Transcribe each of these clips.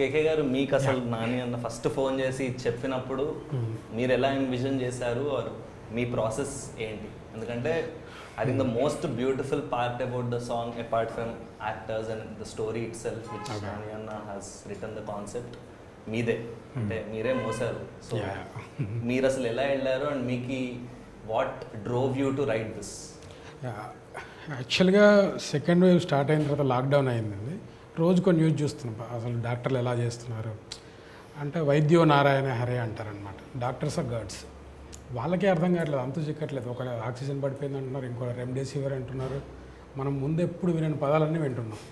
కేకే గారు మీకు అసలు నాని అన్న ఫస్ట్ ఫోన్ చేసి చెప్పినప్పుడు మీరు ఎలా ఎన్విజన్ చేశారు ఆర్ మీ ప్రాసెస్ ఏంటి ఎందుకంటే I think the most beautiful part about the song apart from actors and the story itself which Okay. Nani అన్న హాస్ రిటర్న్ ద కాన్సెప్ట్ మీదే అంటే మీరే మోసారు సో Yeah. మీరు అసలు ఎలా వెళ్ళారు అండ్ మీకు what drove you to write this యాక్చువల్గా సెకండ్ వేవ్ స్టార్ట్ అయిన తర్వాత లాక్డౌన్ అయిందండి రోజుకో న్యూస్ చూస్తున్నాం అసలు డాక్టర్లు ఎలా చేస్తున్నారు అంటే వైద్యో నారాయణ హరే అంటారనమాట డాక్టర్స్ ఆర్ గాడ్స్ వాళ్ళకే అర్థం కావట్లేదు అంతు చిక్కట్లేదు ఒక ఆక్సిజన్ పడిపోయింది అంటున్నారు ఇంకో రెమ్డెసివిర్ అంటున్నారు మనం ముందు ఎప్పుడు వినని పదాలన్నీ వింటున్నాం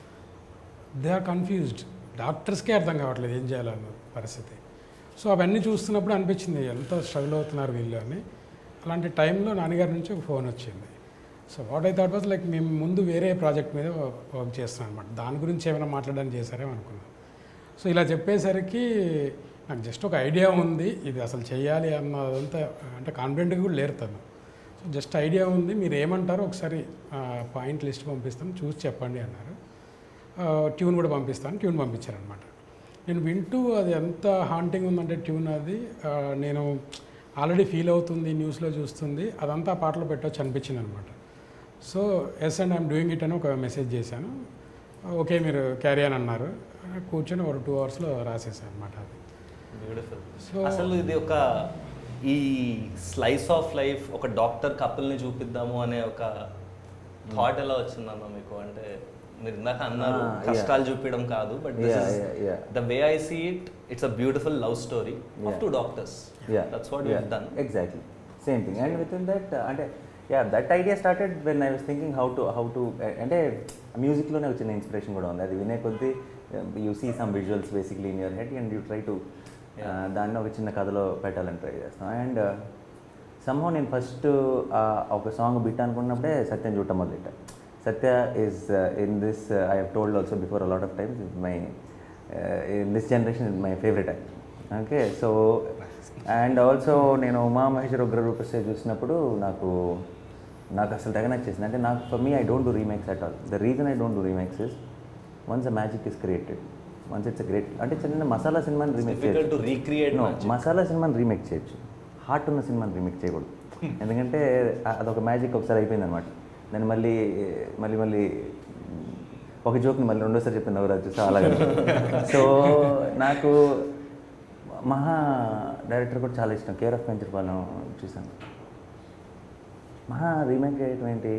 దే ఆర్ కన్ఫ్యూజ్డ్ డాక్టర్స్కే అర్థం కావట్లేదు ఏం చేయాలన్న పరిస్థితి సో అవన్నీ చూస్తున్నప్పుడు అనిపించింది ఎంత స్ట్రగుల్ అవుతున్నారు వీళ్ళు అని అలాంటి టైంలో నాన్నగారి నుంచి ఒక ఫోన్ వచ్చింది so what I thought was like మేము ముందు వేరే ప్రాజెక్ట్ మీద వర్క్ చేస్తున్నాం అనమాట దాని గురించి ఏమైనా మాట్లాడడానికి చేశారేమో అనుకున్నాం సో ఇలా చెప్పేసరికి నాకు జస్ట్ ఒక ఐడియా ఉంది ఇది అసలు చేయాలి అన్నదంతా అంటే కాన్ఫిడెంట్గా కూడా లేరు తను సో జస్ట్ ఐడియా ఉంది మీరు ఏమంటారో ఒకసారి పాయింట్ లిస్ట్ పంపిస్తాను చూసి చెప్పండి అన్నారు ట్యూన్ కూడా పంపిస్తాను ట్యూన్ పంపించారనమాట నేను వింటూ అది ఎంత హాంటింగ్ ఉందంటే ట్యూన్ అది ఆ, నేను ఆల్రెడీ ఫీల్ అవుతుంది న్యూస్లో చూస్తుంది అదంతా ఆ పాటలో పెట్టవచ్చు అనిపించింది అనమాట so yes and I'm doing it అని ఒక మెసేజ్ చేశాను ఓకే మీరు క్యారీ అని అన్నారు కూర్చొని ఒక టూ అవర్స్లో రాసేసాను అనమాట అది బ్యూటిఫుల్ So- అసలు ఇది ఒక ఈ స్లైస్ ఆఫ్ లైఫ్ ఒక డాక్టర్ కపుల్ని చూపిద్దాము అనే ఒక థాట్ ఎలా వచ్చిందన్న మీకు అంటే మీరు ఇందాక అన్నారు Ah, yeah. కష్టాలు చూపించడం కాదు but this Yeah, is yeah, yeah. The way I see it it's a beautiful love story of Yeah. Two doctors yeah that's what yeah, you done exactly same thing and within that uh, అంటే yeah that idea started when i was thinking how to how to uh, అంటే మ్యూజిక్లోనే వచ్చిన inspiration కూడా ఉంది అది వినే కొద్దీ you see some visuals basically in your head and you try to Yeah. దాన్ని ఒక చిన్న కథలో పెట్టాలని ట్రై చేస్తాం అండ్ సమ్హౌ నేను ఫస్ట్ ఒక సాంగ్ బిట్ అనుకున్నప్పుడే సత్యం చూడటం మొదలెట్టా Satya is in this I have told also before a lot of times my in this generation is my favourite actor okay so and also నేను ఉమా మహేశ్వర ఉగ్ర రూపస్తే చూసినప్పుడు నాకు నాకు అసలు తెగ నచ్చేసింది అంటే నాకు for me I don't do remakes at all the reason I don't do remakes is once a magic is created once it's great అంటే చిన్న మసాలా సినిమాని remake difficult to recreate no masala సినిమాని రీమేక్ చేయొచ్చు హార్ట్ ఉన్న సినిమాని రీమేక్ చేయకూడదు ఎందుకంటే అ- అదొక మ్యాజిక్ ఒకసారి అయిపోయింది అనమాట దాన్ని మళ్ళీ మళ్ళీ మళ్ళీ ఒక జోక్ని మళ్ళీ రెండోసారి చెప్పిన నవ్వురాజు చూసా అలాగే సో నాకు మహా డైరెక్టర్ కూడా చాలా ఇష్టం కేర్ ఆఫ్ పెంచరపాలెం చూసాను మహా రీమేక్ చేయటం ఏంటి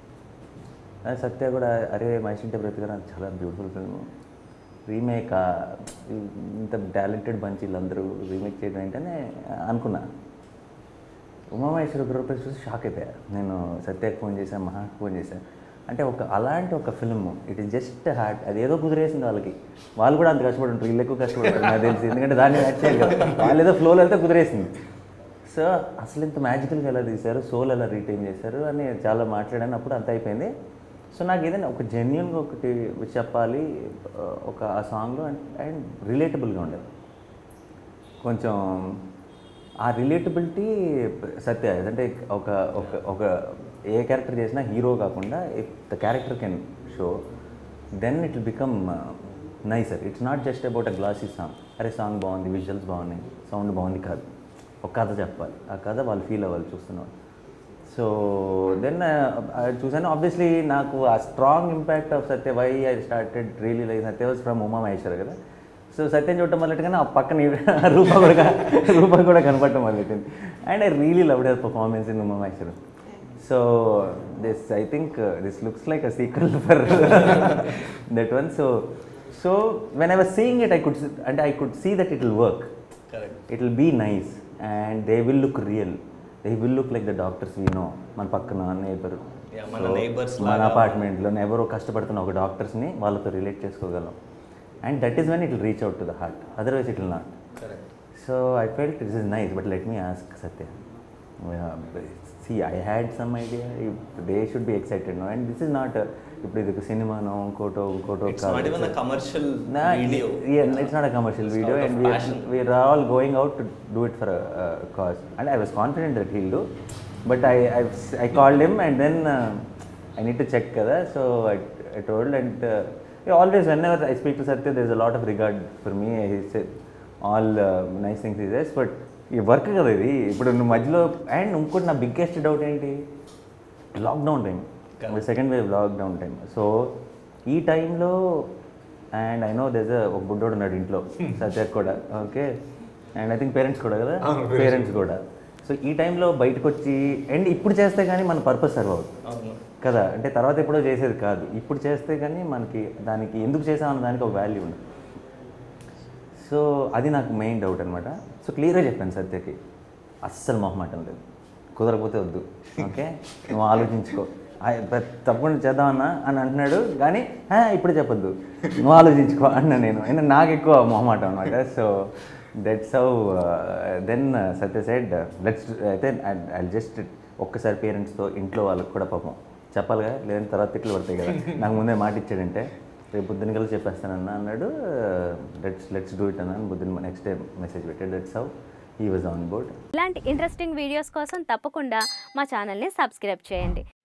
అదే సత్య కూడా అరే మహేషింటే బ్రతిగా నాకు చాలా బ్యూటిఫుల్ ఫిల్మ్ రీమేక్ ఇంత టాలెంటెడ్ బంచ్ వీళ్ళందరూ రీమేక్ చేయడం ఏంటనే అనుకున్నా ఉమామహేశ్వర గ్రూప్ చూసి షాక్ అయిపోయా నేను సత్యకి ఫోన్ చేశాను మహాకి ఫోన్ చేశాను అంటే ఒక అలాంటి ఒక film it is just heart అది ఏదో కుదిరేసింది వాళ్ళకి వాళ్ళు కూడా అంత కష్టపడి ఉంటారు వీళ్ళు ఎక్కువ కష్టపడతారు నాకు తెలిసి ఎందుకంటే దాన్ని మ్యాచ్ చేయాలి కదా వాళ్ళు ఏదో ఫ్లోలో వెళ్తే కుదిరేసింది సో అసలు ఇంత మ్యాజికల్గా ఎలా తీశారు సోల్ ఎలా రీటైన్ చేశారు అని చాలా మాట్లాడాను అప్పుడు అంత అయిపోయింది సో నాకు ఏదైనా ఒక జెన్యున్గా ఒకటి చెప్పాలి ఆ, ఒక ఆ సాంగ్లో అండ్ అండ్ రిలేటబుల్గా ఉండేది కొంచెం ఆ రిలేటబిలిటీ సత్య అంటే ఒక ఒక ఒక ఏ క్యారెక్టర్ చేసినా హీరో కాకుండా if the character can show then it will become nicer it's not just about a glossy song అరే సాంగ్ బాగుంది విజువల్స్ బాగున్నాయి సౌండ్ బాగుంది కాదు ఒక కథ చెప్పాలి ఆ కథ వాళ్ళు ఫీల్ అవ్వాలి చూస్తున్నారు సో దెన్ చూసాను ఆబ్వియస్లీ నాకు ఆ strong impact of Satya why I started really like Satya was from Uma Maheshwar కదా సో సత్యం చూడటం మొదలెట్టుగానే ఆ పక్కన ఈవిడ రూప కూడా క- రూప కూడా కనపడటం మొదలెట్టింది and I really loved her performance in Uma Maheshwar so this I think this looks like a sequel for that one so so when I was seeing it I could అంటే I could see that it will work correct it will be nice and they will look real they will look like the doctors we know మన పక్కన neighbour Yeah, మన neighbours మన లాగా. అపార్ట్మెంట్లో ఎవరో కష్టపడుతున్న ఒక డాక్టర్స్ని వాళ్ళతో రిలేట్ చేసుకోగలం and that is when it will reach out to the heart otherwise it will not correct so I felt it is nice but let me ask Satya see I had some idea they should be excited no and this is not ఇప్పుడు ఇది ఒక సినిమానో ఇంకోటో ఇంకోటో it's not even a commercial Nah, video yeah, it's not a commercial It's video, out of and we are, passion. we are all going out to do it for a, a cause. And I was confident that he'll do, but I I, I called him and then uh, I need to check kada. So I, I told and uh, always whenever I speak to Satya there's a lot of regard for me all nice things is yes but ఈ work కదా ఇది ఇప్పుడు నువ్వు మధ్యలో and ఇంకోటి నా biggest doubt ఏంటి lockdown time second wave lockdown time so ఈ టైంలో అండ్ ఐ నో దేస్ ఒక బుడ్డోడు ఉన్నాడు ఇంట్లో సత్య కూడా okay and I think parents కూడా కదా పేరెంట్స్ కూడా సో ఈ టైంలో బయటకు వచ్చి అండ్ ఇప్పుడు చేస్తే కానీ మన పర్పస్ సర్వ్ అవుతుంది అవును కదా అంటే తర్వాత ఎప్పుడో చేసేది కాదు ఇప్పుడు చేస్తే కానీ మనకి దానికి ఎందుకు చేసామన్న దానికి ఒక వాల్యూ ఉంది సో అది నాకు మెయిన్ డౌట్ అనమాట సో క్లియర్గా చెప్పాను సత్యకి అస్సలు మొహమాటం లేదు కుదరకపోతే వద్దు ఓకే నువ్వు ఆలోచించుకో ఆ, ప్ర- తప్పకుండా చేద్దామన్నా అని అంటున్నాడు కానీ "హా, ఇప్పుడు చెప్పొద్దు నువ్వు ఆలోచించుకో అన్నా నేను అయినా నాకు ఎక్కువ మొహమాటం అనమాట so that's how then Satya side let's అయితే ఐ జస్ట్ ఒక్కసారి పేరెంట్స్తో ఇంట్లో వాళ్ళకి కూడా పాపం చెప్పాలిగా లేదంటే తర్వాత తిట్లు పడతాయి కదా నాకు ముందే మాట ఇచ్చాడంటే రేపు పొద్దున్న కలిసి చెప్పేస్తానన్న అన్నాడు లెట్స్ లెట్స్ డూ ఇట్ అన్నాను పొద్దున్న నెక్స్ట్ డే మెసేజ్ పెట్టాడు that's how he was on board ఇలాంటి ఇంట్రెస్టింగ్ వీడియోస్ కోసం తప్పకుండా మా ఛానల్ని సబ్స్క్రైబ్ చేయండి